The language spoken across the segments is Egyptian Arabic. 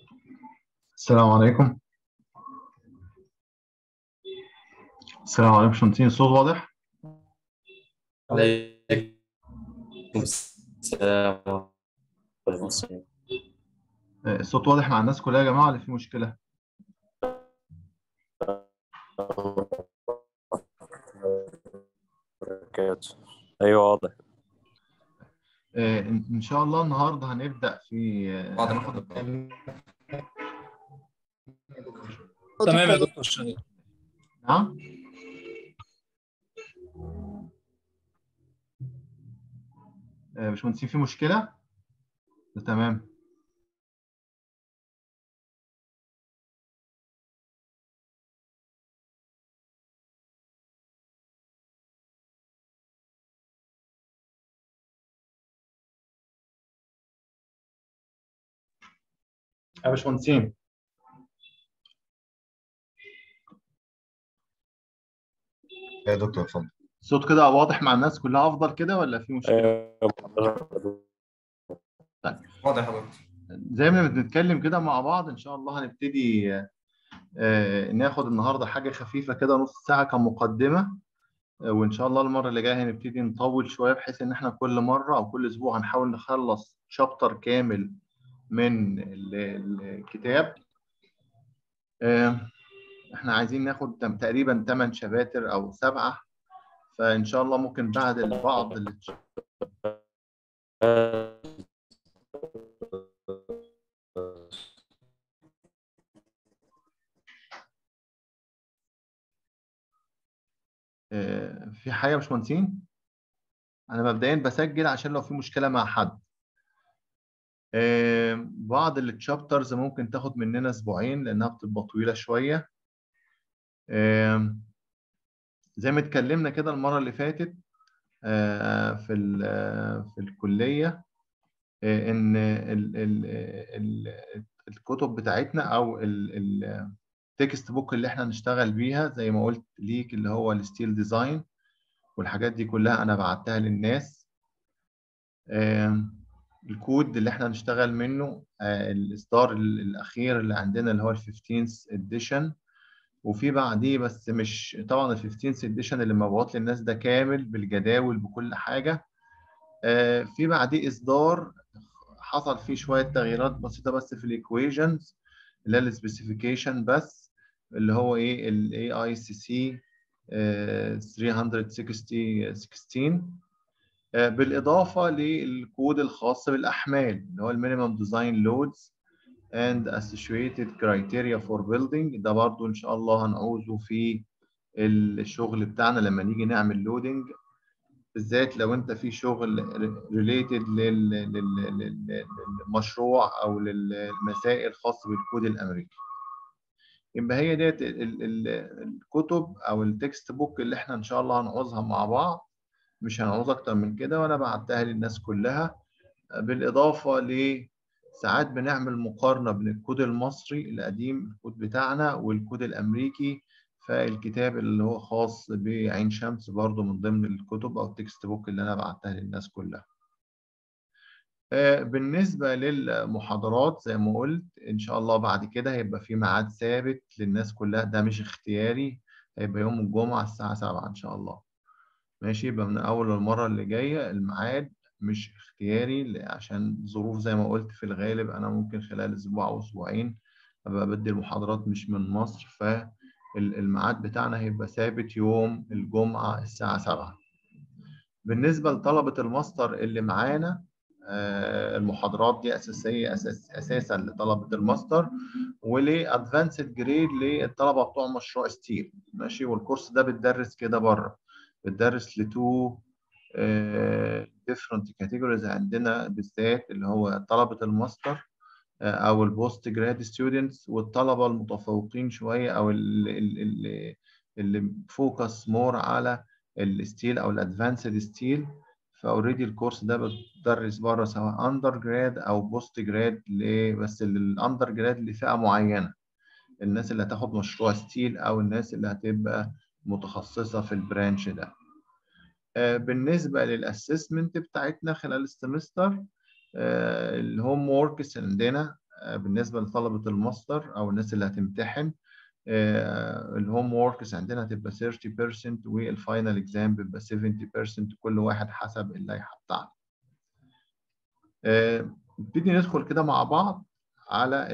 السلام عليكم السلام عليكم شنطين الصوت واضح؟ عليكم السلام ورحمة الله آه، الصوت واضح مع الناس كلها يا جماعة ولا في مشكلة؟ وبركاته أيوة واضح آه، إن إن شاء الله النهاردة هنبدأ في آه، واضح. هناخد تمام يا دكتور شهيد نعم؟ آه، باشمهندسين في مشكلة؟ تمام يا باشمهندسين يا دكتور اتفضل الصوت كده واضح مع الناس كلها أفضل كده ولا في مشكلة؟ أيوة واضح يا دكتور زي ما بنتكلم كده مع بعض ان شاء الله هنبتدي آه، ناخد النهارده حاجه خفيفه كده نص ساعه كمقدمه آه، وان شاء الله المره اللي جايه هنبتدي نطول شويه بحيث ان احنا كل مره او كل اسبوع هنحاول نخلص شابتر كامل من ال- ال- الكتاب آه، احنا عايزين ناخد تم- تقريبا 8 شباتر او سبعه فان شاء الله ممكن بعد البعض اللي آه، في حاجه يا باشمهندسين انا مبدئيا بسجل عشان لو في مشكله مع حد آه، بعض التشابترز ممكن تاخد مننا اسبوعين لانها بتبقى طويله شويه آه، زي ما اتكلمنا كده المره اللي فاتت آه، في ال- آه، في الكليه آه، ان ال- ال- ال- الكتب بتاعتنا او التكست بوك اللي احنا نشتغل بيها زي ما قلت ليك اللي هو الستيل ديزاين والحاجات دي كلها انا بعتها للناس آم، الكود اللي احنا هنشتغل منه آه، الاصدار ال- الاخير اللي عندنا اللي هو ال 15th edition وفي بعديه بس مش طبعا ال 15th edition اللي مبعوت للناس ده كامل بالجداول بكل حاجه آه، في بعديه اصدار حصل فيه شويه تغييرات بسيطه بس في الايكويشنز اللي هي السبيسيفيكيشن بس اللي هو ايه الاي اي سي سي 360 16 آه، بالاضافه للكود الخاص بالاحمال اللي هو المينيمم ديزاين لودز and associated criteria for building ده برضو ان شاء الله هنعوزه في الشغل بتاعنا لما نيجي نعمل لودنج بالذات لو انت في شغل related لل- لل- لل- للمشروع او للمسائل الخاصه بالكود الامريكي يبقى هي ديت ال- ال- ال- الكتب او التكست بوك اللي احنا ان شاء الله هنعوزها مع بعض مش هنعوز اكتر من كده وانا بعتها للناس كلها بالاضافه ل ساعات بنعمل مقارنه بين الكود المصري القديم الكود بتاعنا والكود الامريكي فالكتاب اللي هو خاص بعين شمس برضو من ضمن الكتب او التكست بوك اللي انا بعتها للناس كلها آه، بالنسبة للمحاضرات زي ما قلت إن شاء الله بعد كده هيبقى في ميعاد ثابت للناس كلها ده مش اختياري هيبقى يوم الجمعة الساعة 7 إن شاء الله ماشي يبقى من أول المرة اللي جاية الميعاد مش اختياري ل- عشان ظروف زي ما قلت في الغالب أنا ممكن خلال أسبوع أو أسبوعين أبقى بدي المحاضرات مش من مصر فالميعاد بتاعنا هيبقى ثابت يوم الجمعة الساعة 7 بالنسبة لطلبة الماستر اللي معانا آه، المحاضرات دي اساسيه أساس اساسا لطلبه الماستر ولادفانسد جريد للطلبه بتوع مشروع ستيل ماشي والكورس ده بتدرس كده بره بتدرس لتو ديفرنت كاتيجوريز عندنا بالذات اللي هو طلبه الماستر آه، او البوست جراد ستودنتس والطلبه المتفوقين شويه او اللي, اللي, اللي فوكس مور على الستيل او الادفانسد ستيل فاوريدي الكورس ده بتدرس بره سواء اندر جراد او بوست جراد بس الاندر جراد لفئه معينه الناس اللي هتاخد مشروع ستيل او الناس اللي هتبقى متخصصه في البرانش ده آه، بالنسبه للاسسمنت بتاعتنا خلال السمستر الهوم ووركس عندنا بالنسبه لطلبه الماستر او الناس اللي هتمتحن الهوم وركس عندنا هتبقى 30% والفاينل اكزام بيبقى 70% كل واحد حسب اللائحه بتاعته. نبتدي ندخل كده مع بعض على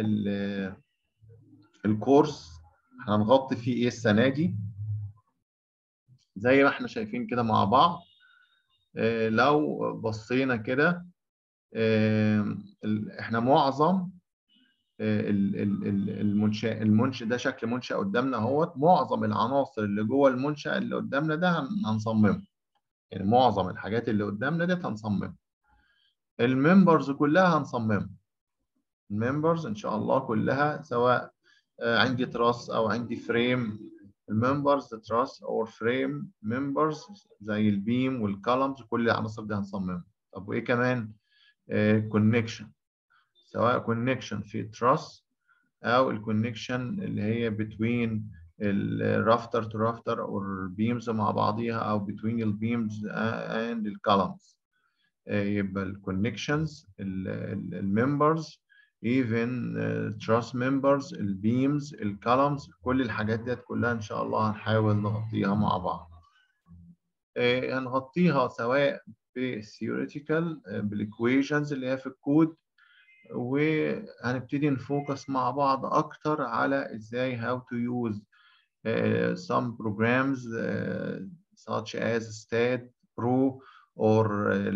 الكورس هنغطي فيه ايه السنه دي زي ما احنا شايفين كده مع بعض لو بصينا كده احنا معظم المنشأ المنشأ ده شكل منشأ قدامنا اهوت معظم العناصر اللي جوه المنشأ اللي قدامنا ده هنصممه يعني معظم الحاجات اللي قدامنا دي هنصممها الممبرز كلها هنصممها الممبرز ان شاء الله كلها سواء عندي تراس او عندي فريم الممبرز تراس او فريم ممبرز زي البيم والكولمز كل العناصر دي هنصممها طب وايه كمان كونكشن سواء كونكشن في تراس او الكونكشن اللي هي بتوين الرافتر تو رافتر او البيمز مع بعضيها او بتوين البيمز اند الكولمز يبقى الكونكشنز الممبرز even uh, truss members البيمز الكولمز كل الحاجات ديت كلها ان شاء الله هنحاول نغطيها مع بعض uh, هنغطيها سواء بالثيوريتيكال uh, بالايكويشنز اللي هي في الكود وهنبتدي نفوكس مع بعض اكتر على ازاي how to use uh, some programs uh, such as STAT Pro or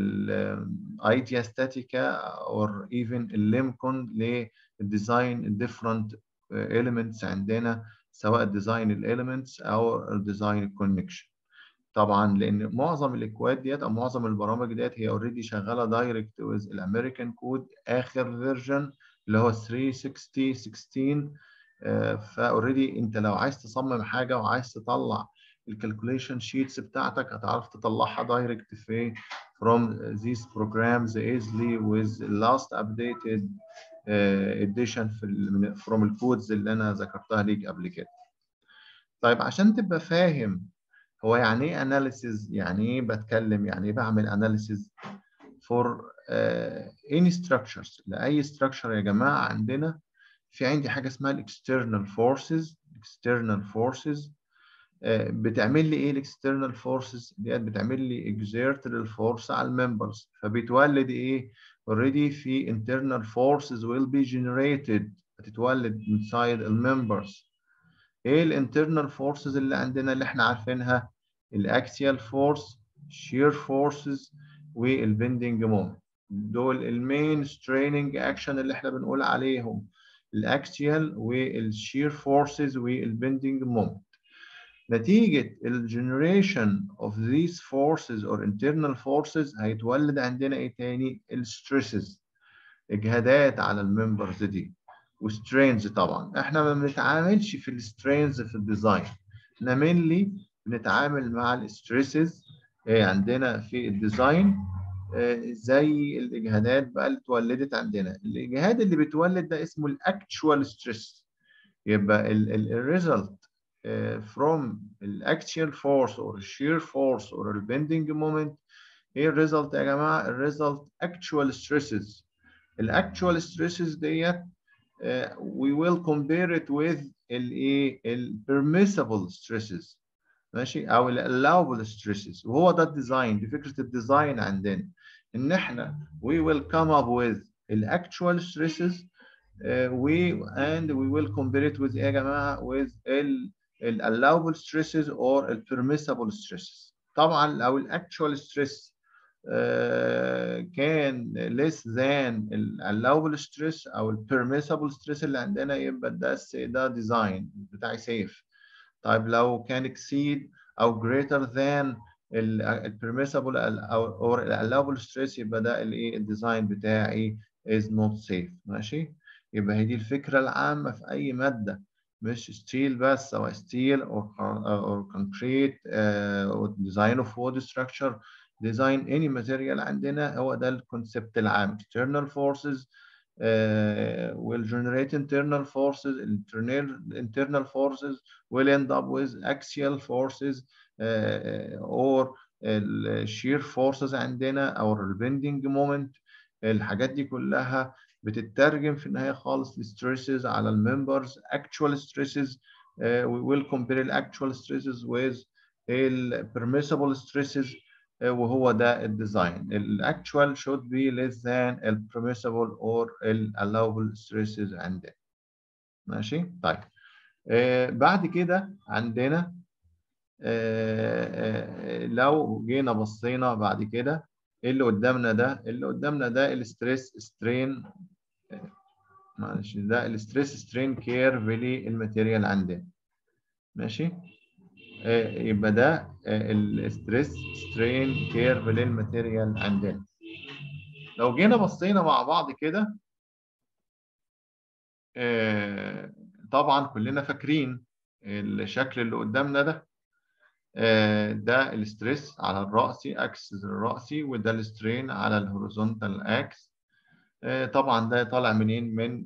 idea statica or even الليمكون للديزاين different elements عندنا سواء ديزاين الاليمنتس او الديزاين الكونكشن طبعا لان معظم الاكواد ديت او معظم البرامج ديت هي اوريدي شغاله دايركت ويز الامريكان كود اخر فيرجن اللي هو 360 16 فاوريدي انت لو عايز تصمم حاجه وعايز تطلع الكالكوليشن شيتس بتاعتك هتعرف تطلعها دايركت في from these programs easily with last updated uh, edition في from الكودز اللي انا ذكرتها ليك قبل كده. طيب عشان تبقى فاهم هو يعني ايه اناليسيز يعني ايه بتكلم يعني ايه بعمل اناليسيز for uh, any structures لاي structure يا جماعه عندنا في عندي حاجه اسمها الاكسترنال فورسز external forces بتعمل لي ايه الاكسترنال فورسز ديت بتعمل لي اكزيرت للفورس على الممبرز فبيتولد ايه اوريدي في internal forces will be generated هتتولد inside الممبرز ايه الانترنال فورسز اللي عندنا اللي احنا عارفينها الاكسيال فورس shear forces والبندنج مومنت دول المين ستريننج اكشن اللي احنا بنقول عليهم الاكسيال والشير فورسز والبندنج مومنت نتيجة الجنريشن of these forces or internal forces هيتولد عندنا ايه تاني؟ الستريسز اجهادات على الممبرز دي وسترينز طبعا احنا ما بنتعاملش في السترينز في الديزاين احنا mainly بنتعامل مع الستريسز عندنا في الديزاين زي الاجهادات بقى اللي اتولدت عندنا الاجهاد اللي بيتولد ده اسمه الاكتشوال ستريس يبقى الريزلت from الاكتشوال فورس or shear force or البندنج مومنت ايه الريزلت يا جماعه الريزلت actual stresses الاكتشوال stresses ديت uh, we will compare it with الايه ال permissible stresses ماشي او ال allowable stresses وهو ده الديزاين دي فكره الديزاين عندنا ان احنا we will come up with ال actual stresses uh, we and we will compare it with ايه يا جماعه with ال ال allowable stresses or ال permissible stresses طبعا لو ال actual stress كان less than ال allowable stress او ال permissible stress اللي عندنا يبقى ده ده ديزاين بتاعي سيف طيب لو كان exceed او greater than ال permissible او or ال allowable stress يبقى ده الايه الديزاين بتاعي is not safe ماشي يبقى هي دي الفكره العامه في اي ماده مش ستيل بس او ستيل او or concrete او design of wood structure design any material عندنا هو ده الكونسبت العام external forces uh, will generate internal forces internal internal forces will end up with axial forces uh, or shear forces عندنا او bending moment الحاجات دي كلها بتترجم في النهايه خالص الستريسز على الممبرز actual stresses uh, we will compare the actual stresses with ال permissible stresses uh, وهو ده الديزاين ال actual should be less than ال permissible or ال allowable stresses عندنا ماشي طيب uh, بعد كده عندنا لو جينا بصينا بعد كده ايه اللي قدامنا ده اللي قدامنا ده الستريس سترين معلش ده الستريس سترين كيرف للماتيريال عندنا ماشي يبقى ده الستريس سترين كيرف للماتيريال عندنا لو جينا بصينا مع بعض كده طبعا كلنا فاكرين الشكل اللي قدامنا ده ده الستريس على الرأسي اكسس الرأسي وده السترين على الهوريزونتال اكس طبعا ده طالع منين من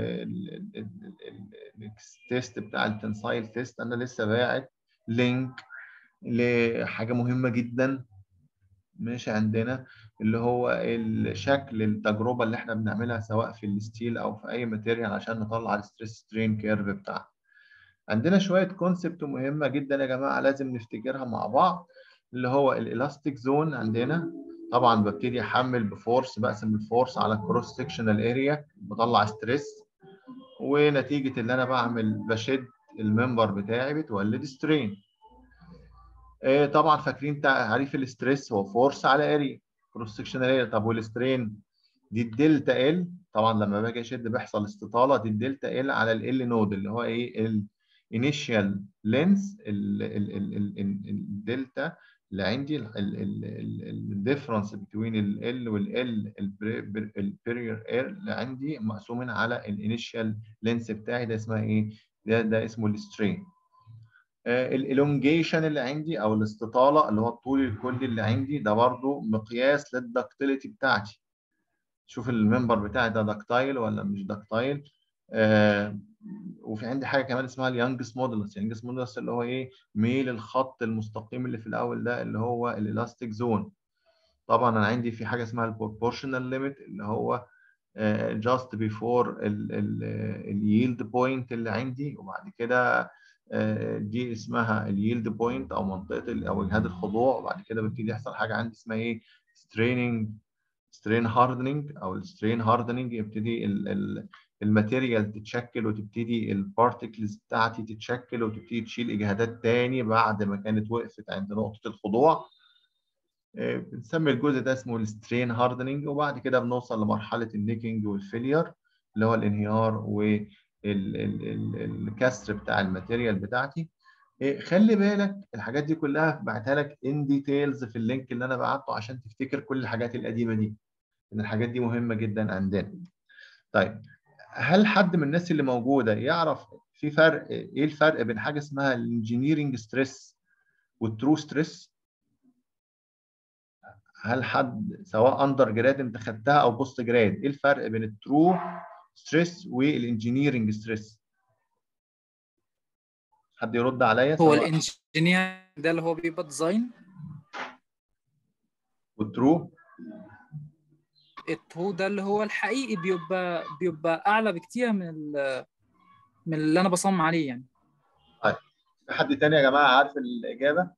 التيست بتاع التنسايل تيست انا لسه باعت لينك لحاجه مهمه جدا ماشي عندنا اللي هو الشكل التجربه اللي احنا بنعملها سواء في الستيل او في اي ماتيريال عشان نطلع الستريس سترين كيرف بتاعها عندنا شويه كونسبت مهمه جدا يا جماعه لازم نفتكرها مع بعض اللي هو الالاستيك زون عندنا طبعا ببتدي احمل بفورس بقسم الفورس على الكروس سكشنال اريا بطلع ستريس ونتيجه اللي انا بعمل بشد الممبر بتاعي بتولد سترين طبعا فاكرين تعريف الاستريس هو فورس على اريا كروس سكشنال اريا طب والسترين دي الدلتا ال طبعا لما باجي اشد بيحصل استطاله دي الدلتا ال على ال نود اللي هو ايه الانيشال لينس الدلتا اللي عندي الديفرنس بين ال وال البيريور اير اللي عندي مقسومين على الانيشال لينس بتاعي ده اسمها ايه؟ ده ده اسمه السترين. الالونجيشن اللي عندي او الاستطاله اللي هو الطول الكلي اللي عندي ده برضو مقياس للدكتيليتي بتاعتي. شوف الممبر بتاعي ده دكتايل ولا مش دكتايل. آه وفي عندي حاجه كمان اسمها اليانجس مودولس اليانجس مودولس اللي هو ايه ميل الخط المستقيم اللي في الاول ده اللي هو الالاستيك زون طبعا انا عندي في حاجه اسمها البروبورشنال ليميت اللي هو جاست بيفور الييلد بوينت اللي عندي وبعد كده دي اسمها الييلد بوينت او منطقه او اجهاد الخضوع وبعد كده بيبتدي يحصل حاجه عندي اسمها ايه ستريننج سترين هاردنينج او السترين هاردنينج يبتدي ال ال الماتيريال تتشكل وتبتدي البارتكلز بتاعتي تتشكل وتبتدي تشيل اجهادات تاني بعد ما كانت وقفت عند نقطه الخضوع بنسمي الجزء ده اسمه السترين هاردنينج وبعد كده بنوصل لمرحله النيكينج والفيلير اللي هو الانهيار والكسر بتاع الماتيريال بتاعتي خلي بالك الحاجات دي كلها بعتها لك ان ديتيلز في اللينك اللي انا بعته عشان تفتكر كل الحاجات القديمه دي ان الحاجات دي مهمه جدا عندنا طيب هل حد من الناس اللي موجوده يعرف في فرق ايه الفرق بين حاجه اسمها الانجينيرنج ستريس والترو ستريس هل حد سواء اندر جراد انت خدتها او بوست جراد ايه الفرق بين الترو ستريس والانجينيرنج ستريس حد يرد عليا هو الانجينير ده اللي هو بيبقى ديزاين والترو الترو ده اللي هو الحقيقي بيبقى بيبقى اعلى بكتير من من اللي انا بصمم عليه يعني طيب حد تاني يا جماعه عارف الاجابه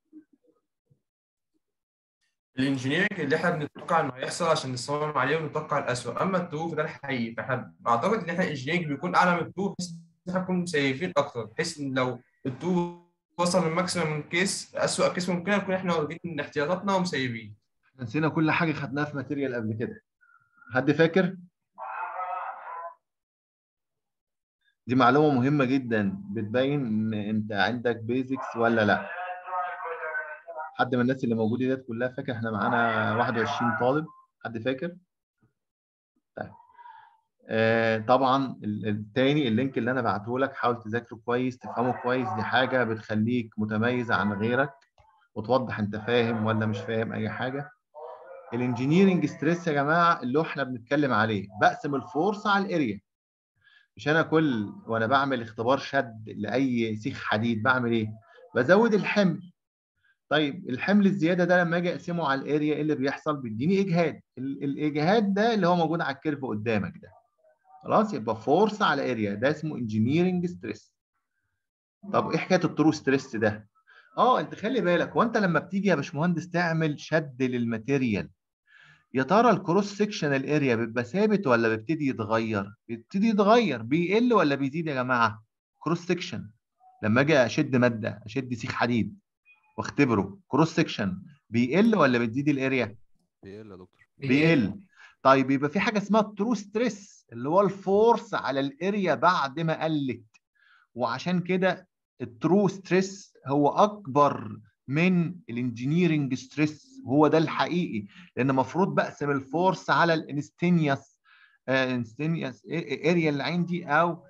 الانجينيرنج اللي احنا بنتوقع انه هيحصل عشان نصمم عليه ونتوقع الاسوء اما الترو فده الحقيقي فاحنا اعتقد ان احنا الانجينيرنج بيكون اعلى من الترو بحيث ان احنا نكون مسيفين اكتر بحيث ان لو الترو وصل للماكسيمم كيس اسوء كيس ممكن نكون احنا واخدين احتياطاتنا ومسيفين نسينا كل حاجه خدناها في ماتيريال قبل كده حد فاكر دي معلومه مهمه جدا بتبين ان انت عندك بيزكس ولا لا حد من الناس اللي موجوده ديت كلها فاكر احنا معانا 21 طالب حد فاكر طيب آه طبعا الثاني اللينك اللي انا بعته لك حاول تذاكره كويس تفهمه كويس دي حاجه بتخليك متميز عن غيرك وتوضح انت فاهم ولا مش فاهم اي حاجه الانجينيرنج ستريس يا جماعه اللي احنا بنتكلم عليه بقسم الفورس على الاريا مش انا كل وانا بعمل اختبار شد لاي سيخ حديد بعمل ايه بزود الحمل طيب الحمل الزياده ده لما اجي اقسمه على الاريا ايه اللي بيحصل بيديني اجهاد الاجهاد ده اللي هو موجود على الكيرف قدامك ده خلاص يبقى فورس على اريا ده اسمه انجينيرنج ستريس طب ايه حكايه الترو ستريس ده اه انت خلي بالك وانت لما بتيجي يا باشمهندس تعمل شد للماتيريال يا ترى الكروس سكشنال اريا بيبقى ثابت ولا بيبتدي يتغير بيبتدي يتغير بيقل ولا بيزيد يا جماعه كروس سكشن لما اجي اشد ماده اشد سيخ حديد واختبره كروس سكشن بيقل ولا بتزيد الاريا بيقل يا دكتور بيقل طيب يبقى في حاجه اسمها الترو ستريس اللي هو الفورس على الاريا بعد ما قلت وعشان كده الترو ستريس هو اكبر من الانجينيرنج ستريس هو ده الحقيقي لان المفروض بقسم الفورس على الانستينيوس انستينيوس اريا اللي عندي او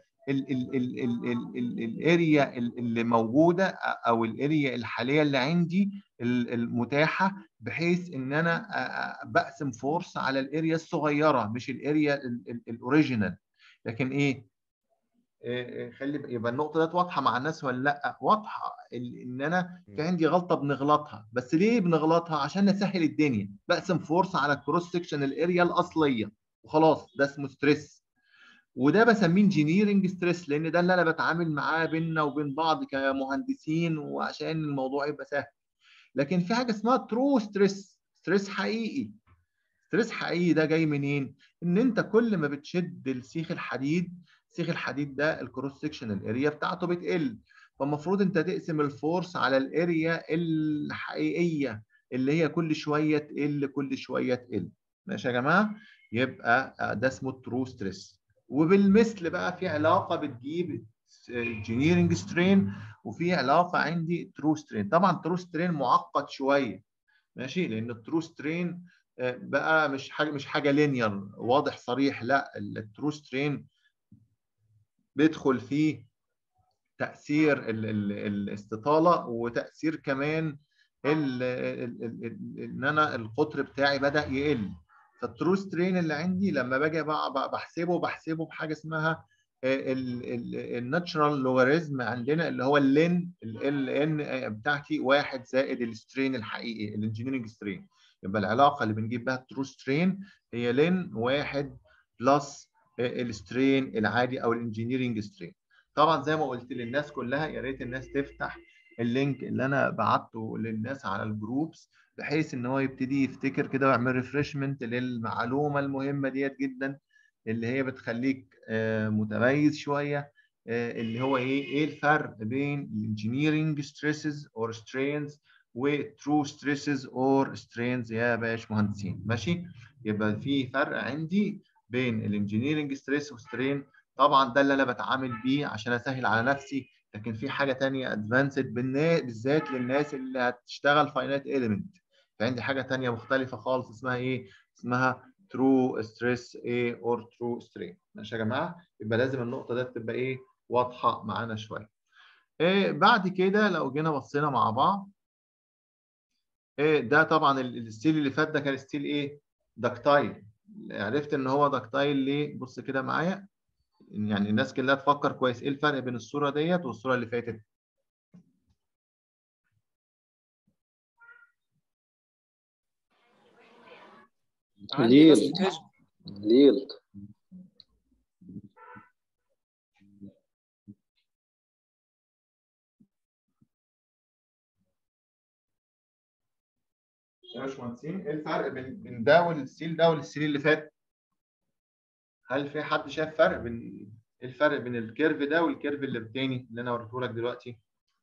الاريا اللي موجوده او الاريا الحاليه اللي عندي المتاحه بحيث ان انا بقسم فورس على الاريا الصغيره مش الاريا الاوريجينال لكن ايه خلي يبقى النقطه ديت واضحه مع الناس ولا لا واضحه ان انا في عندي غلطه بنغلطها بس ليه بنغلطها عشان نسهل الدنيا بقسم فورس على الكروس سكشن الاريا الاصليه وخلاص ده اسمه ستريس وده بسميه انجينيرنج ستريس لان ده اللي انا بتعامل معاه بيننا وبين بعض كمهندسين وعشان الموضوع يبقى سهل لكن في حاجه اسمها ترو ستريس ستريس حقيقي ستريس حقيقي ده جاي منين ان انت كل ما بتشد السيخ الحديد سيخ الحديد ده الكروس سكشن الاريا بتاعته بتقل فالمفروض انت تقسم الفورس على الاريا الحقيقيه اللي هي كل شويه تقل كل شويه تقل ماشي يا جماعه يبقى ده اسمه الترو ستريس وبالمثل بقى في علاقه بتجيب انجينيرنج سترين وفي علاقه عندي ترو سترين طبعا ترو سترين معقد شويه ماشي لان الترو سترين بقى مش حاجه مش حاجه لينير واضح صريح لا الترو سترين بيدخل فيه تاثير ال ال الاستطاله وتاثير كمان ال ال ال ان انا القطر بتاعي بدا يقل فالترو سترين اللي عندي لما باجي بحسبه بحسبه بحاجه اسمها الناتشرال لوغاريزم عندنا اللي هو اللين ال ان بتاعتي واحد زائد السترين الحقيقي الانجينيرنج سترين يبقى العلاقه اللي بنجيب بها الترو سترين هي لين واحد بلس السترين العادي او الانجينيرنج سترين طبعا زي ما قلت للناس كلها يا ريت الناس تفتح اللينك اللي انا بعته للناس على الجروبس بحيث ان هو يبتدي يفتكر كده ويعمل ريفرشمنت للمعلومه المهمه ديت جدا اللي هي بتخليك متميز شويه اللي هو ايه ايه الفرق بين الانجينيرنج ستريسز اور سترينز وترو ستريسز اور سترينز يا باشمهندسين ماشي يبقى في فرق عندي بين الانجينيرنج ستريس وسترين طبعا ده اللي انا بتعامل بيه عشان اسهل على نفسي لكن في حاجه ثانيه ادفانسد بالذات للناس اللي هتشتغل فاينات اليمنت فعندي حاجه ثانيه مختلفه خالص اسمها ايه اسمها ترو ستريس ايه اور ترو سترين ماشي يا جماعه يبقى لازم النقطه دي تبقى ايه واضحه معانا شويه إيه بعد كده لو جينا بصينا مع بعض إيه ده طبعا الستيل اللي فات ده كان ستيل ايه دكتايل عرفت ان هو دكتايل ليه بص كده معايا يعني الناس كلها تفكر كويس ايه الفرق بين الصوره ديت والصوره اللي فاتت عندي ليل. classification. ليلد يا باشمهندسين ايه الفرق بين بين ده والستيل ده والستيل اللي فات هل في حد شاف فرق بين ايه الفرق بين الكيرف ده والكيرف اللي التاني اللي انا وريته لك دلوقتي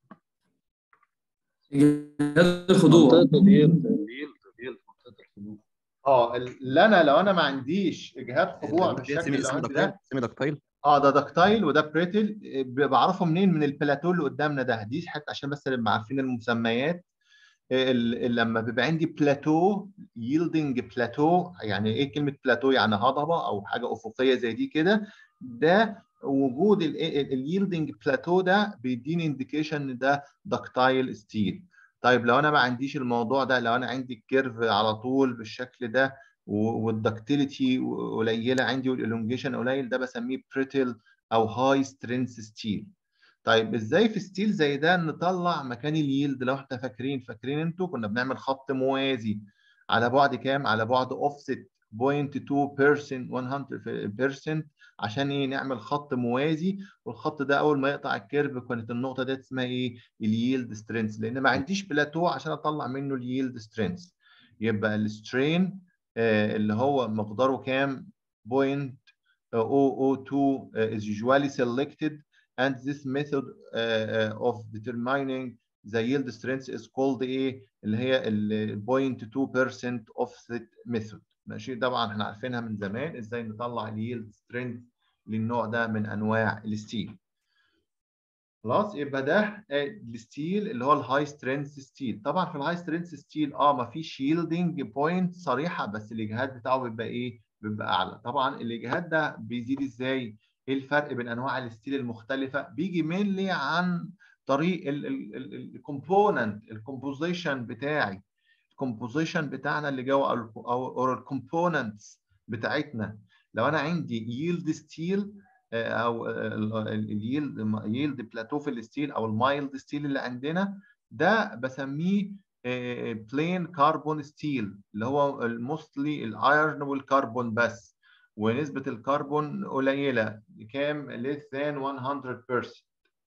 جهاز الخضوع منطقة اليلد اليلد اليلد منطقة الخضوع اه اللي انا لو انا ما عنديش اجهاد خضوع بالشكل اللي عندي ده سيمي دكتايل اه ده دكتايل وده بريتل ب- بعرفه منين من البلاتو اللي قدامنا ده دي حتى عشان بس نبقى عارفين المسميات ال- ال- لما بيبقى عندي بلاتو ييلدنج بلاتو يعني ايه كلمه بلاتو يعني هضبه او حاجه افقيه زي دي كده ده وجود الييلدنج بلاتو ده بيديني انديكيشن ان ده دكتايل ستيل طيب لو انا ما عنديش الموضوع ده لو انا عندي الكيرف على طول بالشكل ده والدكتيليتي قليله عندي والالونجيشن قليل ده بسميه بريتل او هاي سترينث ستيل طيب ازاي في ستيل زي ده نطلع مكان اليلد لو احنا فاكرين فاكرين انتوا كنا بنعمل خط موازي على بعد كام على بعد اوفست 0.2% 100% عشان ايه نعمل خط موازي والخط ده اول ما يقطع الكيرف كانت النقطه دي اسمها ايه الييلد سترينث لان ما عنديش بلاتو عشان اطلع منه الييلد سترينث يبقى السترين آه اللي هو مقداره كام 0.002 is usually selected and this method uh, of determining the yield strength is called ايه اللي هي ال 0.2% offset method ماشي طبعا احنا عارفينها من زمان ازاي نطلع الييلد سترينث للنوع ده من انواع الستيل خلاص يبقى ده الستيل اللي هو الهاي سترينث ستيل طبعا في الهاي سترينث ستيل اه ما فيش ييلدنج بوينت صريحه بس الاجهاد بتاعه بيبقى ايه بيبقى اعلى طبعا الاجهاد ده بيزيد ازاي ايه الفرق بين انواع الستيل المختلفه بيجي مينلي عن طريق الكومبوننت الكومبوزيشن بتاعي الكومبوزيشن بتاعنا اللي جوه او الكومبوننتس بتاعتنا لو انا عندي ييلد ستيل او الييلد ييلد بلاتو في الستيل او المايلد ستيل اللي عندنا ده بسميه بلين كربون ستيل اللي هو موستلي الايرن والكربون بس ونسبه الكربون قليله كام less than 100%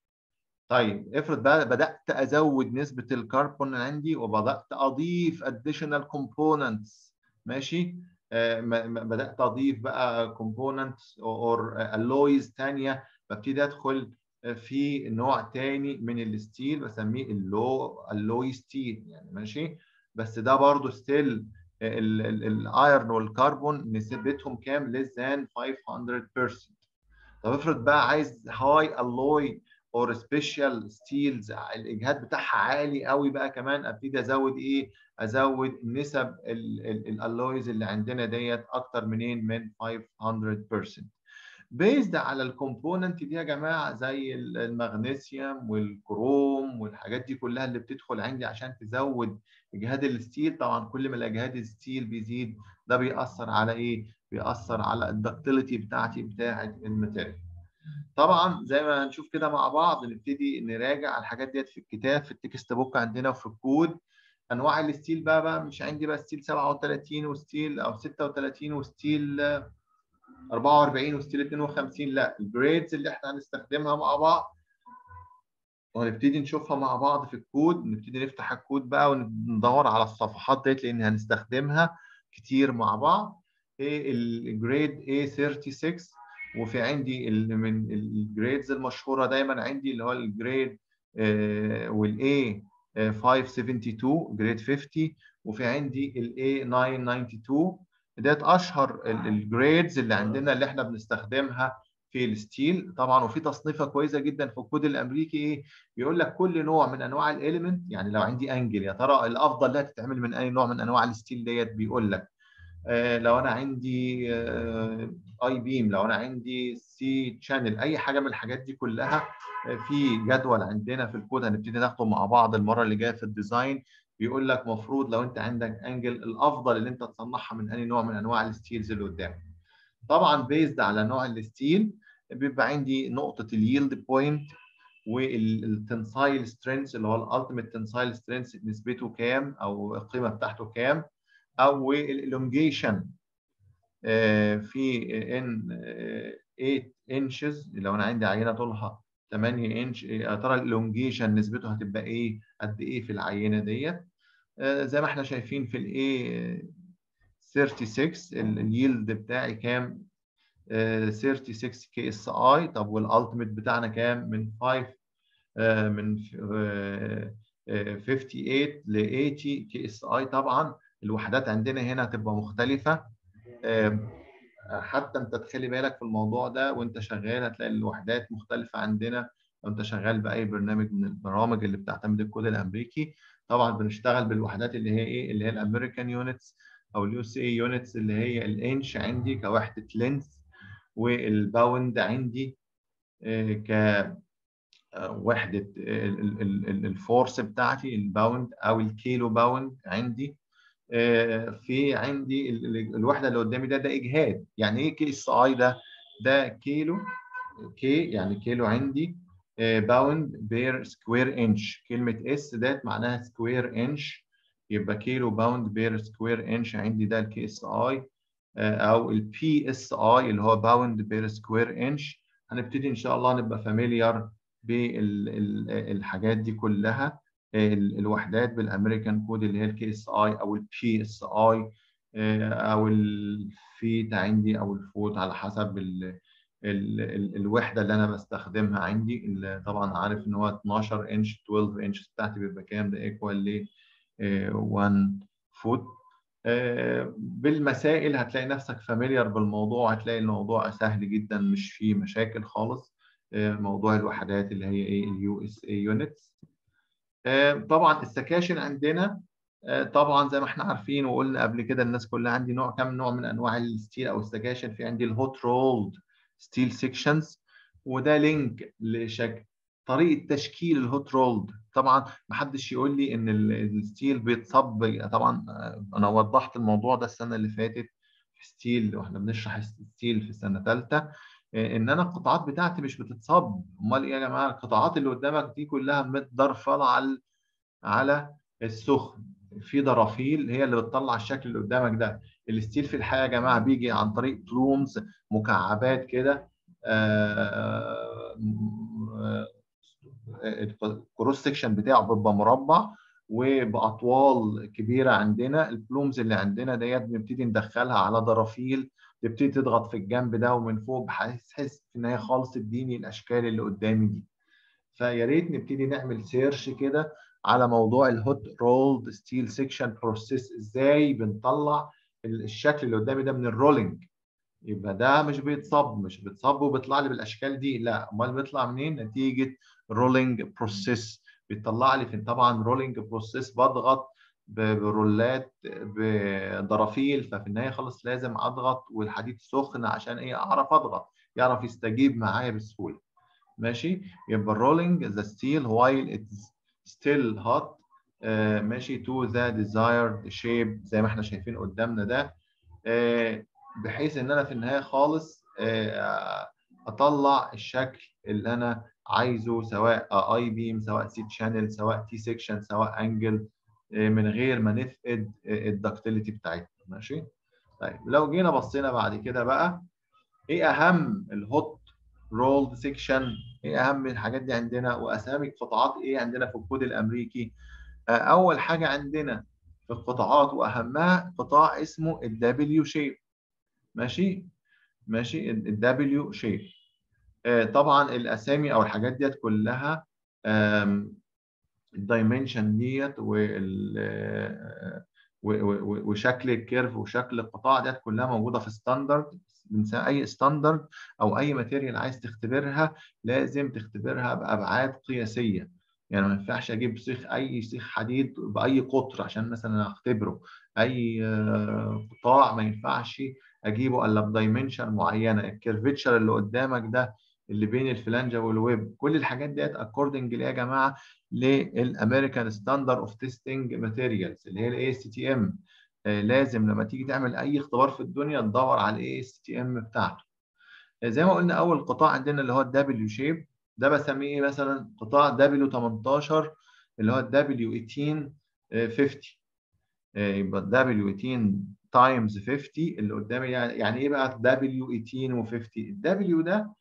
طيب افرض بقى بدات ازود نسبه الكربون عندي وبدات اضيف additional components ماشي آه بدات اضيف بقى components or alloys ثانيه ببتدي ادخل في نوع تاني من الستيل بسميه اللو alloy ستيل يعني ماشي بس ده برضه ستيل الايرن والكربون نسبتهم كام less than 500% طب افرض بقى عايز هاي alloy اور سبيشال ستيلز الاجهاد بتاعها عالي قوي بقى كمان ابتدي ازود ايه ازود نسب الالويز اللي عندنا ديت اكتر منين من 500% بيزد على الكومبوننت دي يا جماعه زي المغنيسيوم والكروم والحاجات دي كلها اللي بتدخل عندي عشان تزود اجهاد الستيل طبعا كل ما الاجهاد الستيل بيزيد ده بيأثر على ايه بيأثر على الدكتيليتي بتاعتي بتاعه الماتيريال طبعا زي ما هنشوف كده مع بعض نبتدي نراجع الحاجات ديت في الكتاب في التكست بوك عندنا وفي الكود انواع الستيل بقى بقى مش عندي بقى ستيل 37 وستيل او 36 وستيل 44 وستيل 52 لا الجريدز اللي احنا هنستخدمها مع بعض وهنبتدي نشوفها مع بعض في الكود نبتدي نفتح الكود بقى وندور على الصفحات ديت لان هنستخدمها كتير مع بعض ايه الجريد A36 وفي عندي من الجريدز المشهوره دايما عندي اللي هو الجريد والاي 572 جريد 50 وفي عندي الاي 992 ديت اشهر الجريدز اللي عندنا اللي احنا بنستخدمها في الستيل طبعا وفي تصنيفه كويسه جدا في الكود الامريكي ايه بيقول لك كل نوع من انواع الاليمنت يعني لو عندي انجل يا ترى الافضل اللي هتتعمل من اي نوع من انواع الستيل ديت بيقول لك آه لو انا عندي آه اي بيم لو انا عندي سي تشانل اي حاجه من الحاجات دي كلها آه في جدول عندنا في الكود هنبتدي ناخده مع بعض المره اللي جايه في الديزاين بيقول لك مفروض لو انت عندك انجل الافضل اللي انت تصنعها من اي نوع من انواع الستيلز اللي قدامك طبعا بيزد على نوع الستيل بيبقى عندي نقطه اليلد بوينت والتنسايل سترينث اللي هو الالتيميت تنسايل سترينث نسبته كام او القيمه بتاعته كام او الالونجيشن في ان 8 انشز لو انا عندي عينه طولها 8 انش يا ترى الالونجيشن نسبته هتبقى ايه قد ايه في العينه ديت زي ما احنا شايفين في الاي 36 اليلد بتاعي كام 36 كي اس اي طب والالتيميت بتاعنا كام من 5 من 58 ل 80 كي اس اي طبعا الوحدات عندنا هنا هتبقى مختلفه حتى انت تخلي بالك في الموضوع ده وانت شغال هتلاقي الوحدات مختلفه عندنا لو انت شغال باي برنامج من البرامج اللي بتعتمد الكود الامريكي طبعا بنشتغل بالوحدات اللي هي ايه اللي هي الامريكان يونتس او اليو سي اي يونتس اللي هي الانش عندي كوحده لينث والباوند عندي ك وحده الفورس بتاعتي الباوند او الكيلو باوند عندي في عندي الوحده اللي قدامي ده ده اجهاد يعني ايه كي اس اي ده ده كيلو كي يعني كيلو عندي باوند بير سكوير انش كلمه اس ديت معناها سكوير انش يبقى كيلو باوند بير سكوير انش عندي ده الكي اس اي او البي اس اي اللي هو باوند بير سكوير انش هنبتدي ان شاء الله نبقى فاميليار بالحاجات دي كلها الوحدات بالامريكان كود اللي هي الكي اس اي او البي اس اي او الفيت عندي او الفوت على حسب ال ال ال الوحده اللي انا بستخدمها عندي اللي طبعا عارف ان هو 12 انش 12 انش بتاعتي بيبقى كام ده ايكوال ل 1 فوت بالمسائل هتلاقي نفسك فاميليار بالموضوع هتلاقي الموضوع سهل جدا مش فيه مشاكل خالص موضوع الوحدات اللي هي ايه اليو اس اي يونتس طبعا السكاشن عندنا طبعا زي ما احنا عارفين وقلنا قبل كده الناس كلها عندي نوع كم نوع من انواع الستيل او السكاشن في عندي الهوت رولد ستيل سيكشنز وده لينك لشكل طريقه تشكيل الهوت رولد طبعا ما حدش يقول لي ان الستيل بيتصب طبعا انا وضحت الموضوع ده السنه اللي فاتت في ستيل واحنا بنشرح الستيل في سنه ثالثه ان انا القطاعات بتاعتي مش بتتصب امال ايه يا جماعه القطاعات اللي قدامك دي كلها متضرفله على على السخن في ضرافيل هي اللي بتطلع الشكل اللي قدامك ده الستيل في الحقيقه يا جماعه بيجي عن طريق بلومز مكعبات كده الكروس سكشن بتاعه بيبقى مربع وباطوال كبيره عندنا البلومز اللي عندنا ديت بنبتدي ندخلها على ضرافيل تبتدي تضغط في الجنب ده ومن فوق بحيث تحس ان هي خالص تديني الاشكال اللي قدامي دي فيا ريت نبتدي نعمل سيرش كده على موضوع الهوت رولد ستيل سيكشن بروسيس ازاي بنطلع الشكل اللي قدامي ده من الرولينج يبقى ده مش بيتصب مش بيتصب وبيطلع لي بالاشكال دي لا امال بيطلع منين نتيجه رولينج بروسيس بيطلع لي فين طبعا رولينج بروسيس بضغط برولات بضرافيل ففي النهايه خلاص لازم اضغط والحديد سخن عشان ايه اعرف اضغط يعرف يستجيب معايا بسهوله ماشي يبقى الرولينج ذا ستيل while it's still hot uh, ماشي to the desired shape زي ما احنا شايفين قدامنا ده uh, بحيث ان انا في النهايه خالص uh, اطلع الشكل اللي انا عايزه سواء اي بيم سواء سي شانل سواء تي سيكشن سواء انجل من غير ما نفقد الدكتيليتي بتاعتنا ماشي طيب لو جينا بصينا بعد كده بقى ايه اهم الهوت رولد سيكشن ايه اهم الحاجات دي عندنا واسامي القطاعات ايه عندنا في الكود الامريكي اول حاجه عندنا في القطاعات واهمها قطاع اسمه الدبليو شيب ماشي ماشي الدبليو شيب طبعا الاسامي او الحاجات ديت كلها الدايمنشن ديت وشكل الكيرف وشكل القطاع ديت كلها موجوده في ستاندرد اي ستاندرد او اي ماتيريال عايز تختبرها لازم تختبرها بابعاد قياسيه يعني ما ينفعش اجيب سيخ اي سيخ حديد باي قطر عشان مثلا اختبره اي قطاع ما ينفعش اجيبه الا بدايمنشن معينه الكيرفتشر اللي قدامك ده اللي بين الفلانجه والويب كل الحاجات ديت اكوردنج يا جماعه للامريكان ستاندرد اوف تيستنج ماتيريالز اللي هي الاي اس تي ام لازم لما تيجي تعمل اي اختبار في الدنيا تدور على الاي اس تي ام بتاعته زي ما قلنا اول قطاع عندنا اللي هو الدبليو شيب ده بسميه ايه مثلا قطاع دبليو 18 اللي هو الدبليو 18 50 يبقى الدبليو 18 تايمز 50 اللي قدامي يعني ايه بقى دبليو 18 و50 الدبليو ده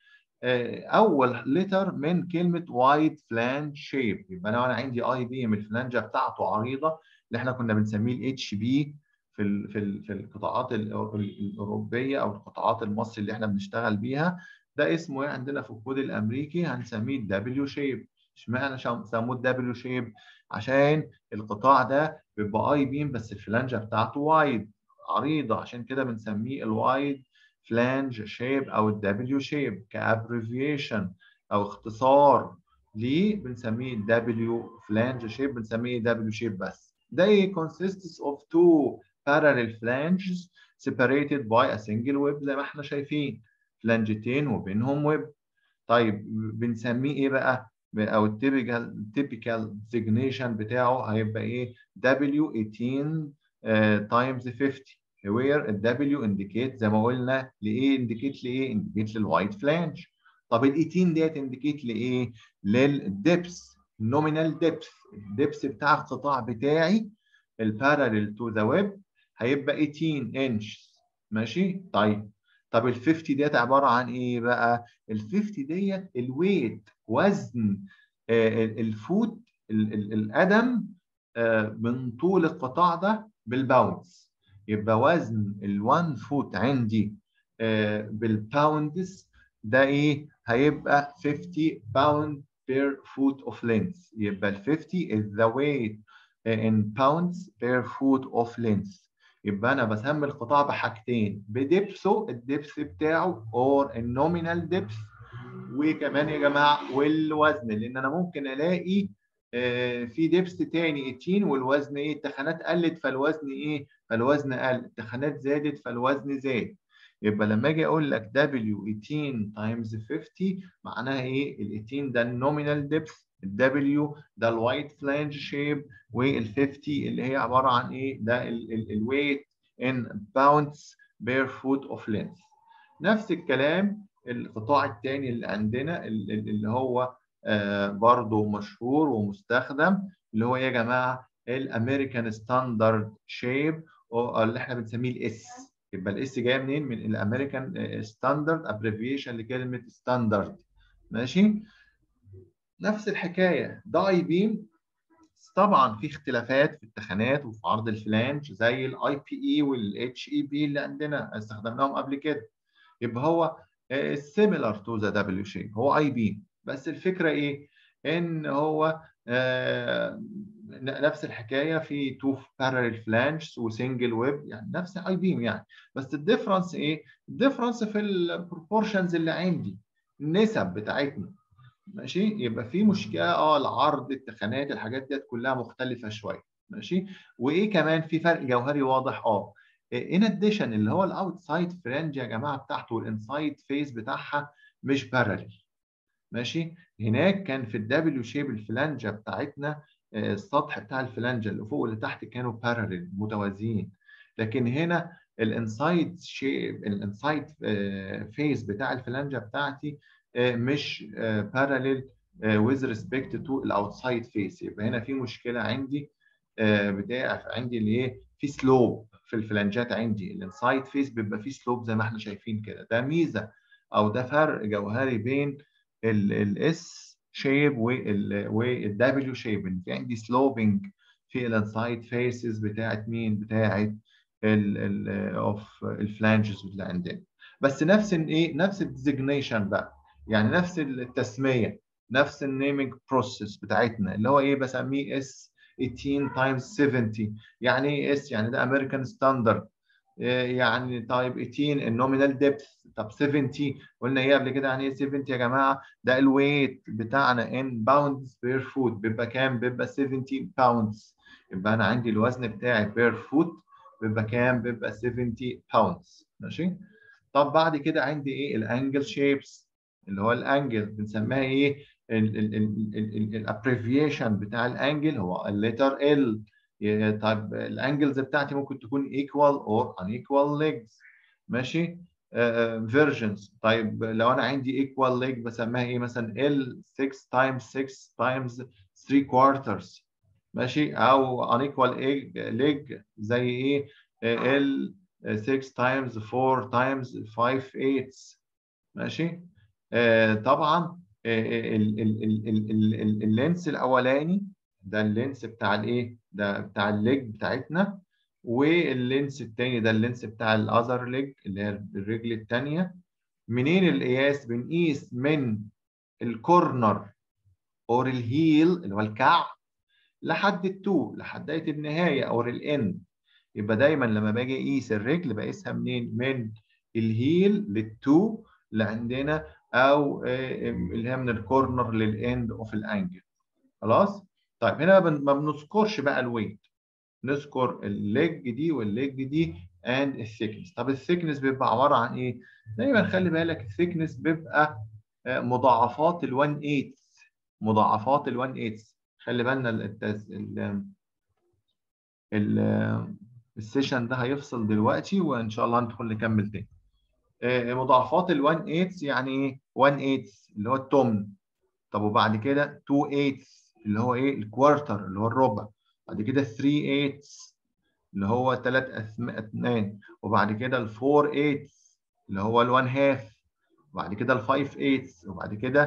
اول لتر من كلمه وايد فلانج شيب يبقى انا وانا عندي اي بيم الفلانجه بتاعته عريضه اللي احنا كنا بنسميه الاتش بي في ال في ال في القطاعات الاوروبيه او القطاعات المصري اللي احنا بنشتغل بيها ده اسمه ايه عندنا في الكود الامريكي هنسميه الدبليو شيب اشمعنى سموه الدبليو شيب عشان القطاع ده بيبقى اي بيم بس الفلانجه بتاعته وايد عريضه عشان كده بنسميه الوايد فلانج شيب او الدبليو شيب كابريفيشن او اختصار ليه بنسميه دبليو فلانج شيب بنسميه دبليو شيب بس ده consists of two parallel flanges separated by a single web زي ما احنا شايفين فلانجتين وبينهم ويب طيب بنسميه ايه بقى او التيبيكال التيبيكال ديزيجنيشن بتاعه هيبقى ايه W18 تايمز uh, 50 where ال W indicate زي ما قلنا لايه indicate لايه indicate للوايت فلانج طب ال 18 ديت indicate لايه للدبس نومينال ديبث الدبس بتاع القطاع بتاعي البارالل تو ذا ويب هيبقى 18 انش ماشي طيب طب ال 50 ديت عباره عن ايه بقى ال 50 ديت الويت وزن آه، ال- الفوت ال- ال- القدم آه، من طول القطاع ده بالباوندز يبقى وزن ال1 فوت عندي آه، بالباوندز ده ايه هيبقى 50 باوند per foot of length يبقى ال 50 is the weight in pounds per foot of length يبقى انا بسمي القطاع بحاجتين بدبسه الدبس بتاعه or النومينال دبس وكمان يا جماعه والوزن لان انا ممكن الاقي آه، في دبس تاني 18 والوزن ايه التخانات قلت فالوزن ايه فالوزن قل التخانات زادت فالوزن زاد يبقى لما اجي اقول لك W 18 تايمز 50 معناها ايه ال 18 ده النومينال دبس الدبليو ده الوايت فلانج شيب وال 50 اللي هي عباره عن ايه ده الويت ان باوندز بير فوت اوف لينث نفس الكلام القطاع الثاني اللي عندنا ال- ال- اللي هو آه برضه مشهور ومستخدم اللي هو إيه يا جماعه الامريكان ستاندرد شيب اللي احنا بنسميه الاس يبقى الاس جايه منين؟ من الامريكان ستاندرد ابريفيشن لكلمه ستاندرد ماشي؟ نفس الحكايه ده اي بيم طبعا في اختلافات في التخانات وفي عرض الفلانج زي الاي بي اي والاتش اي بي اللي عندنا استخدمناهم قبل كده يبقى هو سيميلار تو ذا دبليو شيب هو اي بيم بس الفكره ايه؟ ان هو آه نفس الحكايه في تو بارallel فلانجز وسنجل ويب يعني نفس اي بيم يعني بس الديفرنس ايه؟ الديفرنس في البروبورشنز اللي عندي النسب بتاعتنا ماشي يبقى في مشكله اه العرض التخانات الحاجات ديت كلها مختلفه شويه ماشي وايه كمان في فرق جوهري واضح اه ان اديشن اللي هو الاوتسايد فرنج يا جماعه بتاعته والانسايد فيس بتاعها مش بارالل ماشي هناك كان في الدبليو شيب الفلانجه بتاعتنا آه، السطح بتاع الفلانجه اللي فوق واللي تحت كانوا بارالل متوازيين لكن هنا الانسايد شيب الانسايد فيس بتاع الفلانجه بتاعتي آه، مش بارالل with respect to الاوتسايد فيس يبقى هنا في مشكله عندي آه، بتاع عندي اللي ايه في سلوب في الفلانجات عندي الانسايد فيس بيبقى فيه سلوب زي ما احنا شايفين كده ده ميزه او ده فرق جوهري بين الاس شيب والدبليو شيب ان في عندي سلوبنج في الانسايد فيسز بتاعت مين بتاعت اوف الفلانجز اللي عندنا بس نفس الايه نفس الديزيجنيشن بقى يعني نفس التسميه نفس النيمنج بروسيس بتاعتنا اللي هو ايه بسميه اس 18 تايمز 70 يعني ايه اس يعني ده امريكان ستاندرد يعني طيب 18 النومينال ديبث طب 70 قلنا ايه قبل كده يعني ايه 70 يا جماعه ده الويت بتاعنا ان باوندز بير فوت بيبقى كام بيبقى 70 باوندز يبقى انا عندي الوزن بتاعي بير فوت بيبقى كام بيبقى 70 باوندز ماشي طب بعد كده عندي ايه الانجل شيبس اللي هو الانجل بنسميها ايه الابريفيشن بتاع الانجل هو الليتر ال طيب الانجلز بتاعتي ممكن تكون equal or unequal legs ماشي فيرجنز uh, طيب لو انا عندي equal leg بسميها ايه مثلا L 6 times 6 times 3 quarters ماشي او unequal leg زي ايه L 6 times 4 times 5 eighths ماشي آه طبعا اللينس الاولاني ده اللينس بتاع الايه ده بتاع الليج بتاعتنا واللينس التاني ده اللينس بتاع الاذر ليج اللي هي الرجل التانية منين القياس بنقيس من الكورنر اور الهيل اللي هو الكعب لحد التو لحد النهايه اور الاند يبقى دايما لما باجي اقيس الرجل بقيسها منين من الهيل للتو اللي عندنا او اللي هي من الكورنر للاند اوف الانجل خلاص طيب هنا ما بنذكرش بقى الويت نذكر الليج دي والليج دي اند الثيكنس طب الثيكنس بيبقى عباره عن ايه دايما خلي بالك الثيكنس بيبقى مضاعفات ال1 8 مضاعفات ال1 8 خلي بالنا التز... ال ال السيشن ده هيفصل دلوقتي وان شاء الله ندخل نكمل تاني مضاعفات ال1 8 يعني ايه 1 8 اللي هو التمن طب وبعد كده 2 8 اللي هو ايه الكوارتر اللي هو الربع بعد كده 3 8 اللي هو 3 اثنان وبعد كده ال 4 8 اللي هو ال 1 هاف وبعد كده ال 5 8 وبعد كده